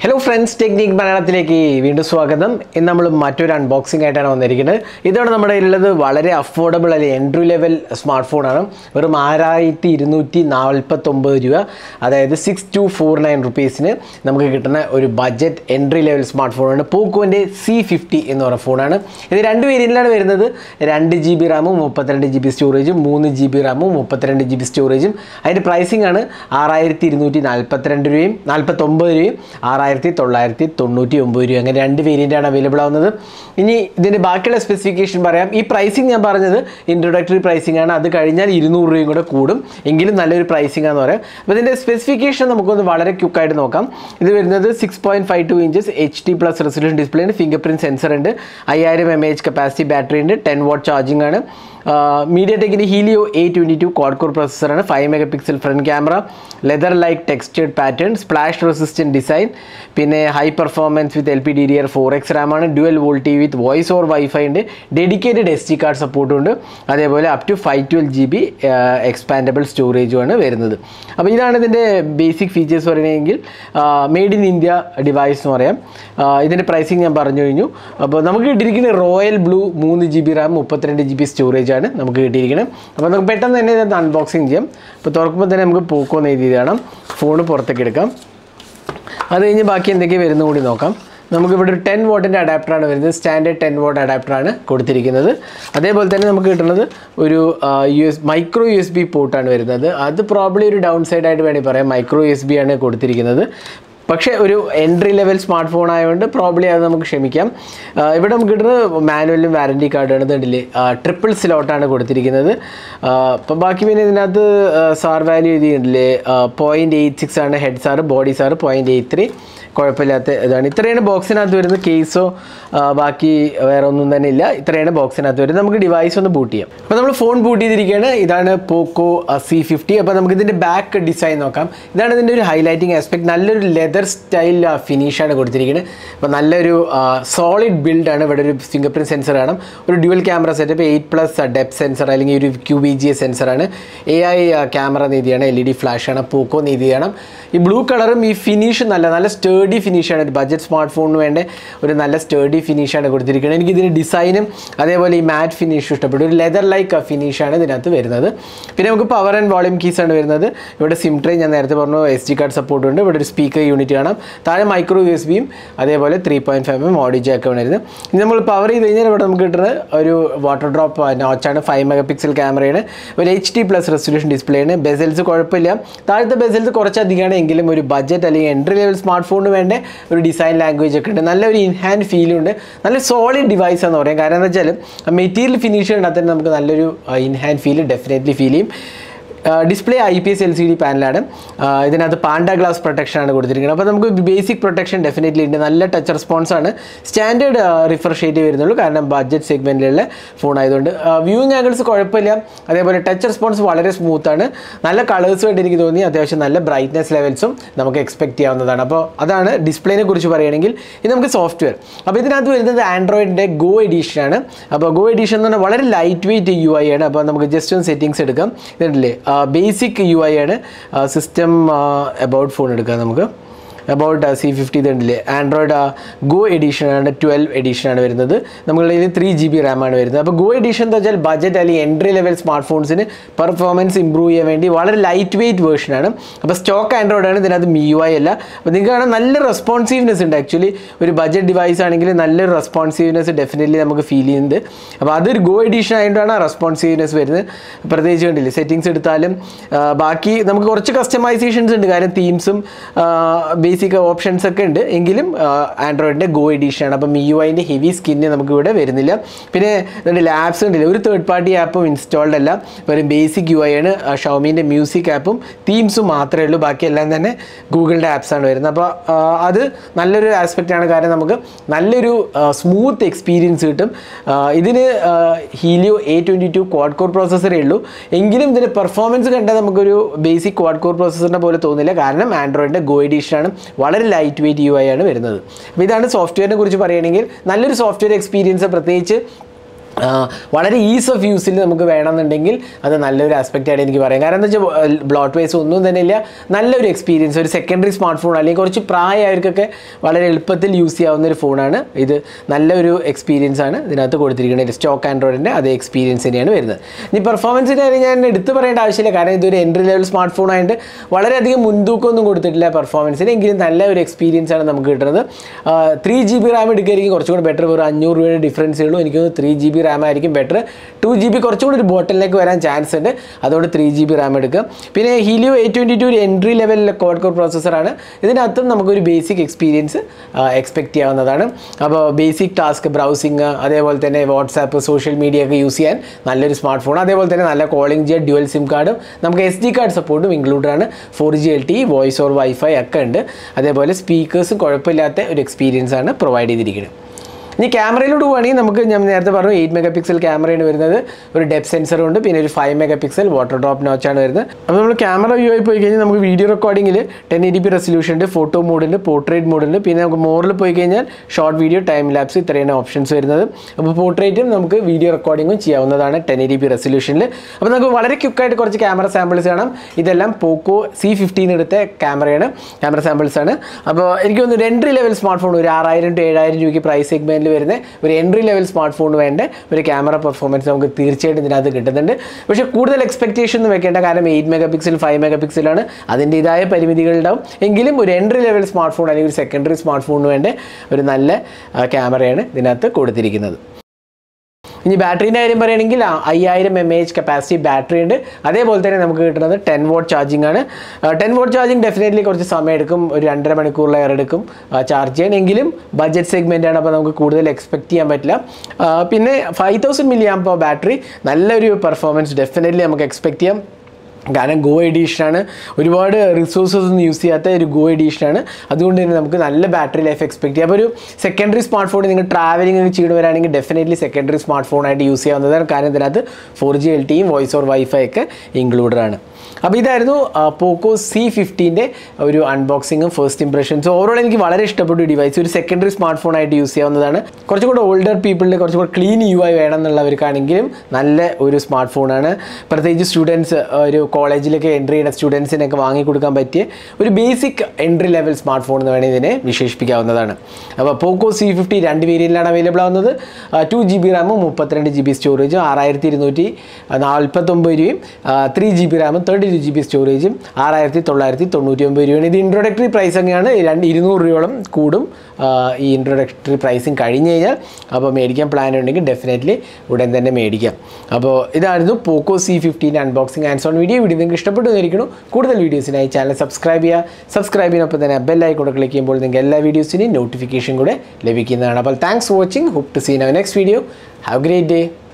hello friends technique മലയാളത്തിലേക്ക് വീണ്ടും സ്വാഗതം ഇന്ന് നമ്മൾ മറ്റൊരു അൺബോക്സിംഗ് ആയിട്ടാണ് വന്നിരിക്കുന്നത് ഇതാണ് നമ്മുടെ കയ്യിലുള്ളത് വളരെ അഫോർഡബിൾ അല്ലെ എൻട്രി ലെവൽ സ്മാർട്ട് ഫോണാണ് വെറും ആറായിരത്തി ഇരുന്നൂറ്റി നാൽപ്പത്തൊമ്പത് രൂപ അതായത് സിക്സ് ടു ഫോർ നയൻ റുപ്പീസിന് നമുക്ക് കിട്ടുന്ന ഒരു ബഡ്ജറ്റ് എൻട്രി ലെവൽ സ്മാർട്ട് ഫോണാണ് പോക്കോൻ്റെ സി ഫിഫ്റ്റി എന്ന് പറയുന്ന ഫോണാണ് ഇത് രണ്ട് വേരിയൻറ്റിലാണ് വരുന്നത് രണ്ട് ജി ബി റാമും മുപ്പത്തിരണ്ട് ജി ബി സ്റ്റോറേജും മൂന്ന് ജി ബി റാമും മുപ്പത്തിരണ്ട് ജി ബി സ്റ്റോറേജും അതിൻ്റെ പ്രൈസിംഗ് ആണ് ആറായിരത്തി ഇരുന്നൂറ്റി നാൽപ്പത്തിരണ്ട് രൂപയും നാൽപ്പത്തൊമ്പത് രൂപയും ആറായിരത്തി തൊള്ളായിരത്തി തൊണ്ണൂറ്റി ഒമ്പത് രൂപ അങ്ങനെ രണ്ട് വേരിയൻ്റാണ് അവൈലബിൾ ആവുന്നത് ഇനി ഇതിൻ്റെ ബാക്കിയുള്ള സ്പെസിഫിക്കേഷൻ പറയാം ഈ പ്രൈസിങ് ഞാൻ പറഞ്ഞത് ഇൻട്രൊഡക്ടറി പ്രൈസിംഗ് ആണ് അത് കഴിഞ്ഞാൽ ഇരുന്നൂറ് രൂപയും കൂടെ കൂടും എങ്കിലും നല്ലൊരു പ്രൈസിംഗ് ആണെന്ന് പറയാം അപ്പോൾ ഇതിൻ്റെ സ്പെസിഫിക്കേഷൻ നമുക്കൊന്ന് വളരെ ക്യുക്കായിട്ട് നോക്കാം ഇത് വരുന്നത് six point five two inches H D plus resolution display ഉണ്ട് ഫിംഗർ പ്രിൻറ്റ് സെൻസർ ഉണ്ട് അയ്യായിരം എം എച്ച് കപ്പാസിറ്റി ബാറ്ററി ഉണ്ട് ടെൻ വാട്ട് ചാർജിങ് ആണ് മീഡിയ ടെക്കിൻ്റെ Helio A twenty two quad core പ്രൊസസ്സറാണ് five mega megapixel front camera leather like textured pattern splash resistant design പിന്നെ high performance with L P D D R four X RAM ആണ് dual VoLTE with voice or wifi ഉണ്ട് dedicated S D card സപ്പോർട്ടും ഉണ്ട് അതേപോലെ up to five twelve G B expandable സ്റ്റോറേജുമാണ് വരുന്നത് അപ്പോൾ ഇതാണ് ഇതിൻ്റെ ബേസിക് ഫീച്ചേഴ്സ് പറയുന്നതെങ്കിൽ മെയ്ഡ് ഇൻ ഇന്ത്യ ഡിവൈസ് എന്ന് പറയാം ഇതിൻ്റെ പ്രൈസിങ് ഞാൻ പറഞ്ഞു കഴിഞ്ഞു അപ്പോൾ നമുക്ക് കിട്ടിയിരിക്കുന്നത് റോയൽ ബ്ലൂ മൂന്ന് ജി ബി റാം മുപ്പത്തിരണ്ട് ജി ബി സ്റ്റോറേജ് ആണ് നമുക്ക് കിട്ടിയിരിക്കുന്നത് അപ്പോൾ നമുക്ക് പെട്ടെന്ന് തന്നെ ഇത് അൺബോക്സിങ് ചെയ്യാം അപ്പോൾ തുറക്കുമ്പോൾ തന്നെ നമുക്ക് പോക്കോന്ന് എഴുതി കാണാം ഫോണ് പുറത്തേക്ക് എടുക്കാം അത് കഴിഞ്ഞ് ബാക്കി എന്തൊക്കെ വരുന്ന കൂടി നോക്കാം നമുക്കിവിടെ ഒരു ടെൻ വോട്ടിൻ്റെ അഡാപ്റ്ററാണ് വരുന്നത് സ്റ്റാൻഡേർഡ് ടെൻ വോട്ട് അഡാപ്റ്ററാണ് കൊടുത്തിരിക്കുന്നത് അതേപോലെ തന്നെ നമുക്ക് കിട്ടുന്നത് ഒരു U S micro U S B പോർട്ടാണ് വരുന്നത് അത് പ്രോബ്ലി ഒരു ഡൗൺ സൈഡ് ആയിട്ട് വേണമെങ്കിൽ പറയാം മൈക്രോ യു എസ് ബി ആണ് കൊടുത്തിരിക്കുന്നത് പക്ഷേ ഒരു എൻട്രി ലെവൽ സ്മാർട്ട് ഫോൺ ആയതുകൊണ്ട് പ്രോബ്ലി അത് നമുക്ക് ക്ഷമിക്കാം ഇവിടെ നമുക്ക് കിട്ടുന്നത് മാനുവലും വാറൻറ്റി കാർഡാണ് ഇതുണ്ടല്ലേ ട്രിപ്പിൾ സ്ലോട്ടാണ് കൊടുത്തിരിക്കുന്നത് അപ്പോൾ ബാക്കി പിന്നെ ഇതിനകത്ത് സാർ വാല്യൂ എഴുതിയിട്ടില്ലേ പോയിൻറ്റ് എയ്റ്റ് സിക്സ് ആണ് head SAR body SAR point eight three കുഴപ്പമില്ലാത്ത ഇതാണ് ഇത്രയാണ് ബോക്സിനകത്ത് വരുന്നത് കേസോ ബാക്കി വേറെ ഒന്നും തന്നെ ഇല്ല ഇത്രയാണ് ബോക്സിനകത്ത് വരുന്നത് നമുക്ക് ഡിവൈസ് ഒന്ന് ബൂട്ട് ചെയ്യാം അപ്പോൾ നമ്മൾ ഫോൺ ബൂട്ട് ചെയ്തിരിക്കുകയാണ് ഇതാണ് പോക്കോ സി ഫിഫ്റ്റി അപ്പോൾ നമുക്ക് ഇതിൻ്റെ ബാക്ക് ഡിസൈൻ നോക്കാം ഇതാണ് ഇതിൻ്റെ ഒരു ഹൈലൈറ്റിംഗ് ആസ്പെക്ട് നല്ലൊരു ലെതർ സ്റ്റൈൽ ഫിനിഷാണ് കൊടുത്തിരിക്കുന്നത് അപ്പോൾ നല്ലൊരു സോളിഡ് ബിൽഡാണ് ഇവിടെ ഒരു ഫിംഗർ പ്രിൻറ്റ് സെൻസർ കാണാം ഒരു dual camera setup eight plus depth sensor അല്ലെങ്കിൽ ഒരു ക്യൂ ബി ജി എസ് സെൻസറാണ് എ ഐ ക്യാമറ നീതിയാണ് എൽ ഇ ഡി ഫ്ലാഷാണ് പോക്കോ നീതിയാണ് ഈ ബ്ലൂ കളറും ഈ ഫിനിഷ് നല്ല നല്ല സ്റ്റേഡി ഫിനിഷാണ് ഒരു ബഡ്ജറ്റ് സ്മാർട്ട് ഫോണിന് വേണ്ട ഒരു നല്ല സ്റ്റേഡി ഫിനിഷാണ് കൊടുത്തിരിക്കുന്നത് എനിക്ക് ഇതിൻ്റെ ഡിസൈനും അതേപോലെ ഈ മാറ്റ് ഫിനിഷും ഇഷ്ടപ്പെട്ടു ഒരു ലെതർ ലൈക്ക് ഫിനിഷാണ് ഇതിനകത്ത് വരുന്നത് പിന്നെ നമുക്ക് പവർ ആൻഡ് വോളിയം കീസ് ആണ് വരുന്നത് ഇവിടെ സിം ട്രേ ഞാൻ നേരത്തെ പറഞ്ഞു എസ് ഡി കാർഡ് സപ്പോർട്ട് ഉണ്ട് ഇവിടെ ഒരു സ്പീക്കർ യൂണിറ്റ് കാണാം താഴെ മൈക്രോ യു എസ് ബിയും അതേപോലെ three point five M audio ജാക്കാണ് വരുന്നത് ഇനി നമ്മൾ പവർ ചെയ്ത് കഴിഞ്ഞാൽ ഇവിടെ നമുക്ക് കിട്ടുന്നത് ഒരു വാട്ടർ ഡ്രോപ്പ് നോച്ചാണ് ഫൈവ് മെഗാ പിക്സൽ ക്യാമറയാണ് ഒരു H D plus resolution display ആണ് ബെസൽസ് കുഴപ്പമില്ല താഴത്തെ ബെസൽസ് കുറച്ചധികമാണ് എങ്കിലും ഒരു ബഡ്ജറ്റ് അല്ലെങ്കിൽ എൻട്രി ലെവൽ സ്മാർട്ട് ഫോണിന് വേണ്ട ഒരു ഡിസൈൻ ലാംഗ്വേജ് ഒക്കെ ഉണ്ട് നല്ലൊരു ഇൻഹാൻഡ് ഫീലും ഉണ്ട് നല്ല സോളിഡ് ഡിവൈസ് എന്ന് പറയാം കാരണം എന്താ വെച്ചാൽ മെറ്റീരിയൽ ഫിനിഷ് ഉണ്ടാൽ തന്നെ നമുക്ക് നല്ലൊരു ഇൻഹാൻഡ് ഫീൽ ഡെഫിനറ്റ്ലി ഫീൽ ചെയ്യും display I P S L C D പാനലാണ് ഇതിനകത്ത് പാണ്ട ഗ്ലാസ് പ്രൊട്ടക്ഷൻ ആണ് കൊടുത്തിരിക്കുന്നത് അപ്പോൾ നമുക്ക് ബേസിക് പ്രൊട്ടക്ഷൻ ഡെഫിനറ്റ്ലി ഉണ്ട് നല്ല ടച്ച് റെസ്പോൺസ് ആണ് സ്റ്റാൻഡേർഡ് റിഫ്രഷ് ചെയ്ത് വരുന്നുള്ളൂ കാരണം ബഡ്ജറ്റ് സെഗ്മെൻറ്റിലുള്ള ഫോൺ ആയതുകൊണ്ട് വ്യൂയിങ് ആംഗിൾസ് കുഴപ്പമില്ല അതേപോലെ ടച്ച് റെസ്പോൺസ് വളരെ സ്മൂത്ത് ആണ് നല്ല കളേഴ്സ് ആയിട്ട് എനിക്ക് തോന്നി അത്യാവശ്യം നല്ല ബ്രൈറ്റ്നെസ് ലെവൽസും നമുക്ക് എക്സ്പെക്ട് ചെയ്യാവുന്നതാണ് അപ്പോൾ അതാണ് ഡിസ്പ്ലേനെ കുറിച്ച് പറയുകയാണെങ്കിൽ ഇത് നമുക്ക് സോഫ്റ്റ്വെയർ അപ്പോൾ ഇതിനകത്ത് വരുന്നത് ആൻഡ്രോയിഡിൻ്റെ ഗോ എഡീഷൻ ആണ് അപ്പോൾ ഗോ എഡീഷൻ എന്ന് പറഞ്ഞാൽ വളരെ ലൈറ്റ് വെയിറ്റ് യു ഐ ആണ് അപ്പോൾ നമുക്ക് ജസ്റ്റ് ഒന്ന് സെറ്റിങ്സ് എടുക്കാം ഇതുണ്ടല്ലേ ബേസിക് യു ഐ ആണ് സിസ്റ്റം അബൌട്ട് ഫോൺ എടുക്കാം നമുക്ക് അബൌട്ട് സി ഫിഫ്റ്റി ഇതുണ്ടല്ലേ ആൻഡ്രോയിഡ് ഗോ എഡീഷൻ ആണ് ട്വൽവ് എഡീഷൻ ആണ് വരുന്നത് നമ്മളുടെ കയ്യിൽ ത്രീ ജി ബി റാം ആണ് വരുന്നത് അപ്പോൾ ഗോ എഡീഷൻ എന്ന് വെച്ചാൽ ബഡ്ജറ്റ് അല്ലെങ്കിൽ എൻട്രി ലെവൽ സ്മാർട്ട് ഫോൺസിന് പെർഫോമൻസ് ഇമ്പ്രൂവ് ചെയ്യാൻ വേണ്ടി വളരെ ലൈറ്റ് വെയിറ്റ് വേർഷനാണ് അപ്പോൾ സ്റ്റോക്ക് ആൻഡ്രോയിഡ് ആണ് ഇതിനകത്ത് മി യു ഐ അല്ല അപ്പോൾ നിങ്ങൾക്ക് കാണാൻ നല്ല റെസ്പോൺസീവ്നെസ് ഉണ്ട് ആക്ച്വലി ഒരു ബഡ്ജറ്റ് ഡിവൈസ് ആണെങ്കിൽ നല്ലൊരു റെസ്പോൺസീവ്നെസ് ഡെഫിനറ്റ്ലി നമുക്ക് ഫീൽ ചെയ്യുന്നുണ്ട് അപ്പോൾ അതൊരു ഗോ എഡീഷൻ ആയതുകൊണ്ടാണ് റെസ്പോൺസീവ്നെസ് വരുന്നത് പ്രത്യേകിച്ച് കണ്ടില്ലേ സെറ്റിങ്സ് എടുത്താലും ബാക്കി നമുക്ക് കുറച്ച് കസ്റ്റമൈസേഷൻസ് ഉണ്ട് കാര്യം തീംസും ബേസിക് ഓപ്ഷൻസ് ഒക്കെ ഉണ്ട് എങ്കിലും ആൻഡ്രോയിഡിൻ്റെ ഗോ എഡീഷൻ ആണ് അപ്പം മി യു ഐൻ്റെ ഹെവി സ്കിന്ന് നമുക്ക് ഇവിടെ വരുന്നില്ല പിന്നെ ഇതിൻ്റെ ലാബ്സ് ഉണ്ടല്ലോ ഒരു തേർഡ് പാർട്ടി ആപ്പും ഇൻസ്റ്റാൾഡ് അല്ല വെറും ബേസിക് യു ഐ ആണ് ഷൗമീൻ്റെ മ്യൂസിക് ആപ്പും തീംസും മാത്രമേ ഉള്ളൂ ബാക്കി എല്ലാം തന്നെ ഗൂഗിളിൻ്റെ ആപ്സാണ് വരുന്നത് അപ്പോൾ അത് നല്ലൊരു ആസ്പെക്റ്റ് ആണ് കാരണം നമുക്ക് നല്ലൊരു സ്മൂത്ത് എക്സ്പീരിയൻസ് കിട്ടും ഇതിന് Helio A twenty two quad core പ്രോസസ്സറേ ഉള്ളൂ എങ്കിലും ഇതിൻ്റെ പെർഫോമൻസ് കണ്ടാൽ നമുക്കൊരു ബേസിക് ക്വാഡ് കോർ പ്രോസസ്സറിനെ പോലെ തോന്നില്ല കാരണം ആൻഡ്രോയിഡിൻ്റെ ഗോ എഡീഷൻ ആണ് വളരെ ലൈറ്റ് വെയിറ്റ് യു ഐ ആണ് വരുന്നത് അപ്പോൾ ഇതാണ് സോഫ്റ്റ്വെയറിനെ കുറിച്ച് പറയുകയാണെങ്കിൽ നല്ലൊരു സോഫ്റ്റ്വെയർ എക്സ്പീരിയൻസ് പ്രത്യേകിച്ച് ആ, വളരെ ഈസ് ഓഫ് യൂസിൽ നമുക്ക് വേണമെന്നുണ്ടെങ്കിൽ അത് നല്ലൊരു ആസ്പെക്റ്റ് ആയിട്ട് എനിക്ക് പറയാം കാരണം എന്താ വെച്ചാൽ ബ്ലോട്ട് വൈസ് ഒന്നും തന്നെ ഇല്ല നല്ലൊരു എക്സ്പീരിയൻസ് ഒരു സെക്കൻഡറി സ്മാർട്ട് ഫോൺ അല്ലെങ്കിൽ കുറച്ച് പ്രായമായവർക്കൊക്കെ വളരെ എളുപ്പത്തിൽ യൂസ് ചെയ്യാവുന്ന ഒരു ഫോണാണ് ഇത് നല്ലൊരു എക്സ്പീരിയൻസ് ആണ് ഇതിനകത്ത് കൊടുത്തിരിക്കുന്നത് സ്റ്റോക്ക് ആൻഡ്രോയിഡിൻ്റെ അതേ എക്സ്പീരിയൻസ് തന്നെയാണ് വരുന്നത് ഇനി പെർഫോമൻസിൻ്റെ കാര്യം ഞാൻ എടുത്തു പറയേണ്ട ആവശ്യമില്ല കാരണം ഇതൊരു എൻട്രി ലെവൽ സ്മാർട്ട് ഫോൺ ആയിട്ട് വളരെയധികം മുൻതൂക്കമൊന്നും കൊടുത്തിട്ടില്ല പെർഫോമൻസിന് എങ്കിലും നല്ല ഒരു എക്സ്പീരിയൻസ് ആണ് നമുക്ക് കിട്ടുന്നത് ത്രീ ജി ബി റാം എടുക്കുകയായിരിക്കും കുറച്ചും കൂടി ബെറ്റർ വെറും അഞ്ഞൂറ് രൂപയുടെ ഡിഫറൻസേ ഉള്ളൂ എനിക്ക് ത്രീ ജി ബി റാം ആയിരിക്കും ബെറ്റർ ടു ജി ബി കുറച്ചും കൂടി ഒരു ബോട്ടിലേക്ക് വരാൻ ചാൻസ് ഉണ്ട് അതുകൊണ്ട് ത്രീ ജി ബി റാം എടുക്കുക പിന്നെ ഹീലിയോ എയ്റ്റ് ട്വൻറ്റി ടു ഒരു എൻട്രി ലെവൽ കോഡ് കോർ പ്രോസസ്സറാണ് ഇതിനകത്തും നമുക്കൊരു ബേസിക് എക്സ്പീരിയൻസ് എക്സ്പെക്ട് ചെയ്യാവുന്നതാണ് അപ്പോൾ ബേസിക് ടാസ്ക് ബ്രൗസിങ് അതേപോലെ തന്നെ വാട്സാപ്പ് സോഷ്യൽ മീഡിയ ഒക്കെ യൂസ് ചെയ്യാൻ നല്ലൊരു സ്മാർട്ട് ഫോൺ അതേപോലെ തന്നെ നല്ല കോളിംഗ് ചെയ്യാൻ ഡ്യുവൽ സിം കാർഡും നമുക്ക് എസ് ഡി കാർഡ് സപ്പോർട്ടും ഇൻക്ലൂഡഡ് ആണ് four G L T voice or wifi ഒക്കെ ഉണ്ട് അതേപോലെ സ്പീക്കേഴ്സും കുഴപ്പമില്ലാത്ത ഒരു എക്സ്പീരിയൻസ് ആണ് പ്രൊവൈഡ് ചെയ്തിരിക്കുന്നത് ഇനി ക്യാമറയിലോട്ട് പോവുകയാണെങ്കിൽ നമുക്ക് ഞാൻ നേരത്തെ പറഞ്ഞു എയ്റ്റ് മെഗാ പിക്സൽ ക്യാമറയാണ് വരുന്നത് ഒരു ഡെപ് സെൻസർ ഉണ്ട് പിന്നെ ഒരു five mega pixel water drop നോച്ചാണ് വരുന്നത് അപ്പോൾ നമ്മൾ ക്യാമറ വ്യൂ ആയി പോയി കഴിഞ്ഞാൽ നമുക്ക് വീഡിയോ റെക്കോർഡിങ്ങിൽ ടെൻ എയ്റ്റി പി റെസൊല്യൂഷൻ ഉണ്ട് ഫോട്ടോ മോഡുണ്ട് പോർട്രേറ്റ് മോഡുണ്ട് പിന്നെ നമുക്ക് മോറിൽ പോയി കഴിഞ്ഞാൽ ഷോർട്ട് വീഡിയോ ടൈം ലാപ്സ് ഇത്രയാണ് ഓപ്ഷൻസ് വരുന്നത് അപ്പോൾ പോർട്രേറ്റും നമുക്ക് വീഡിയോ റെക്കോർഡിങ്ങും ചെയ്യാവുന്നതാണ് ടെൻ എയ്റ്റി പി റെസൊല്യൂഷനിൽ അപ്പോൾ നമുക്ക് വളരെ ക്വിക്കായിട്ട് കുറച്ച് ക്യാമറ സാമ്പിൾസ് കാണാം ഇതെല്ലാം പോക്കോ സി ഫിഫ്റ്റീൻ എടുത്ത ക്യാമറയാണ് ക്യാമറ സാമ്പിൾസ് ആണ് അപ്പോൾ എനിക്ക് തോന്നുന്നു ഒരു എൻട്രി ലെവൽ സ്മാർട്ട് ഫോൺ ഒരു ആറായിരം ടു ഏഴായിരം രൂപയ്ക്ക് പ്രൈസ് സെഗ്മെൻറ്റിൽ വരുന്ന ഒരു എൻട്രി ലെവൽ സ്മാർട്ട് ഫോൺ വേണ്ട ഒരു ക്യാമറ പെർഫോമൻസ് നമുക്ക് തീർച്ചയായിട്ടും ഇതിനകത്ത് കിട്ടുന്നുണ്ട് പക്ഷേ കൂടുതൽ എക്സ്പെക്റ്റേഷൻ ഒന്നും വെക്കേണ്ട കാരണം eight mega pixel five mega പിക്സലാണ് അതിൻ്റെതായ പരിമിതികളുണ്ടാവും എങ്കിലും ഒരു എൻട്രി ലെവൽ സ്മാർട്ട് ഫോൺ അല്ലെങ്കിൽ ഒരു സെക്കൻഡറി സ്മാർട്ട് ഫോണിന് വേണ്ട ഒരു നല്ല ആ, ക്യാമറയാണ് ഇതിനകത്ത് കൊടുത്തിരിക്കുന്നത് ഇനി ബാറ്ററീൻ്റെ കാര്യം പറയുകയാണെങ്കിൽ ആ, അയ്യായിരം എം എച്ച് കപ്പാസിറ്റി ബാറ്ററി ഉണ്ട് അതേപോലെ തന്നെ നമുക്ക് കിട്ടുന്നത് ടെൻ വോട്ട് ചാർജിങ് ആണ് ടെൻ വോട്ട് ചാർജിങ് ഡെഫിനറ്റ്ലി കുറച്ച് സമയം എടുക്കും ഒരു രണ്ടര മണിക്കൂറിലേറെ എടുക്കും ചാർജ് ചെയ്യാൻ എങ്കിലും ബഡ്ജറ്റ് സെഗ്മെൻ്റ് ആണ് അപ്പോൾ നമുക്ക് കൂടുതൽ എക്സ്പെക്ട് ചെയ്യാൻ പറ്റില്ല ആ, പിന്നെ ഫൈവ് തൗസൻഡ് മില്ലി ആകുമ്പോൾ ബാറ്ററി നല്ലൊരു പെർഫോമൻസ് ഡെഫിനറ്റ്ലി നമുക്ക് എക്സ്പെക്ട് ചെയ്യാം കാരണം ഗോ എഡീഷനാണ് ഒരുപാട് റിസോഴ്സസ് ഒന്നും യൂസ് ചെയ്യാത്ത ഒരു ഗോ എഡീഷനാണ് അതുകൊണ്ട് തന്നെ നമുക്ക് നല്ല ബാറ്ററി ലൈഫ് എക്സ്പെക്ട് ചെയ്യാം അപ്പോൾ ഒരു സെക്കൻഡറി സ്മാർട്ട് ഫോൺ നിങ്ങൾ ട്രാവലിംഗ് ഒക്കെ ചെയ്തുവരാണെങ്കിൽ ഡെഫിനറ്റ്ലി സെക്കൻഡറി സ്മാർട്ട് ഫോണായിട്ട് യൂസ് ചെയ്യാവുന്നതാണ് കാരണം ഇതിനകത്ത് ഫോർ ജി എൽ ടിയും വോയിസ് ഓർ വൈഫൈ ഒക്കെ ഇൻക്ലൂഡഡ് ആണ് അപ്പോൾ ഇതായിരുന്നു പോക്കോ സി ഫിഫ്റ്റീൻ്റെ ഒരു അൺബോക്സിങ്ങും ഫസ്റ്റ് ഇംപ്രഷൻസും ഓവറോൾ എനിക്ക് വളരെ ഇഷ്ടപ്പെട്ട ഒരു ഡിവൈസ് ഒരു സെക്കൻഡറി സ്മാർട്ട് ഫോണായിട്ട് യൂസ് ചെയ്യാവുന്നതാണ് കുറച്ചും കൂടെ ഓൾഡർ പീപ്പിളിന് കുറച്ചും കൂടെ ക്ലീൻ യു ആയി വേണം എന്നുള്ളവർക്കാണെങ്കിലും നല്ല ഒരു സ്മാർട്ട് ഫോണാണ് പ്രത്യേകിച്ച് സ്റ്റുഡൻസ് ഒരു കോളേജിലൊക്കെ എൻട്രി ചെയ്യുന്ന സ്റ്റുഡൻസിനൊക്കെ വാങ്ങിക്കൊടുക്കാൻ പറ്റിയ ഒരു basic entry level smart phone എന്ന് വേണമെങ്കിൽ ഇതിനെ വിശേഷിപ്പിക്കാവുന്നതാണ് അപ്പോൾ പോക്കോ സി ഫിഫ്റ്റി രണ്ട് വേരിയൻറ്റിലാണ് അവൈലബിൾ ആവുന്നത് ടു ജി ബി റാമും മുപ്പത്തിരണ്ട് ജി ബി സ്റ്റോറേജും ആറായിരത്തി ഇരുന്നൂറ്റി നാൽപ്പത്തൊമ്പത് രൂപയും ത്രീ ജി ബി റാമും തേർട്ടി ടു ജി ബി സ്റ്റോറേജും ആറായിരത്തി തൊള്ളായിരത്തി തൊണ്ണൂറ്റി ഒമ്പത് രൂപയാണ് ഇത് ഇൻട്രൊഡക്ടറി പ്രൈസ് ഒക്കെയാണ് രണ്ട് ഇരുന്നൂറ് രൂപയോളം കൂടും ആ, ഈ ഇൻട്രൊഡക്ടറി പ്രൈസിങ് കഴിഞ്ഞ് കഴിഞ്ഞാൽ അപ്പോൾ മേടിക്കാൻ പ്ലാൻ ഉണ്ടെങ്കിൽ ഡെഫിനറ്റ്ലി ഉടൻ തന്നെ മേടിക്കാം അപ്പോൾ ഇതായിരുന്നു Poco C fifteen unboxing and on video video നിങ്ങൾക്ക് ഇഷ്ടപ്പെട്ടു എന്നിരിക്കുന്നു കൂടുതൽ വീഡിയോസിനായി ചാനൽ സബ്സ്ക്രൈബ് ചെയ്യുക സബ്സ്ക്രൈബ് ചെയ്യുന്നൊപ്പം തന്നെ ബെല്ലായി കൂടെ ക്ലിക്ക് ചെയ്യുമ്പോൾ നിങ്ങൾക്ക് എല്ലാ വീഡിയോസിനെയും നോട്ടിഫിക്കേഷൻ കൂടെ ലഭിക്കുന്നതാണ് അപ്പോൾ thanks for watching hope to seen our next video have great day